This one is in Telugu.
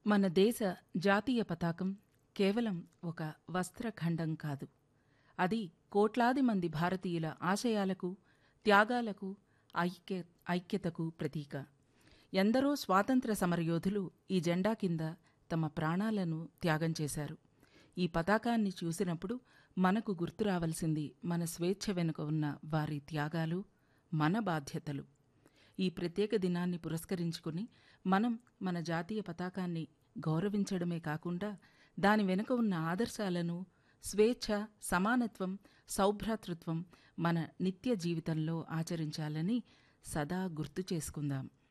మన దేశ జాతీయ పతాకం కేవలం ఒక వస్త్రఖండం కాదు అది కోట్లాది మంది భారతీయుల ఆశయాలకు త్యాగాలకు ఐక్య ఐక్యతకు ప్రతీక ఎందరో స్వాతంత్ర సమరయోధులు ఈ జెండా కింద తమ ప్రాణాలను త్యాగం చేశారు ఈ పతాకాన్ని చూసినప్పుడు మనకు గుర్తు రావలసింది మన స్వేచ్ఛ వెనుక ఉన్న వారి త్యాగాలు మన బాధ్యతలు ఈ ప్రత్యేక దినాన్ని పురస్కరించుకుని మనం మన జాతీయ పతాకాన్ని గౌరవించడమే కాకుండా దాని వెనుక ఉన్న ఆదర్శాలను స్వేచ్ఛ సమానత్వం సౌభ్రాతృత్వం మన నిత్య జీవితంలో ఆచరించాలని సదా గుర్తు చేసుకుందాం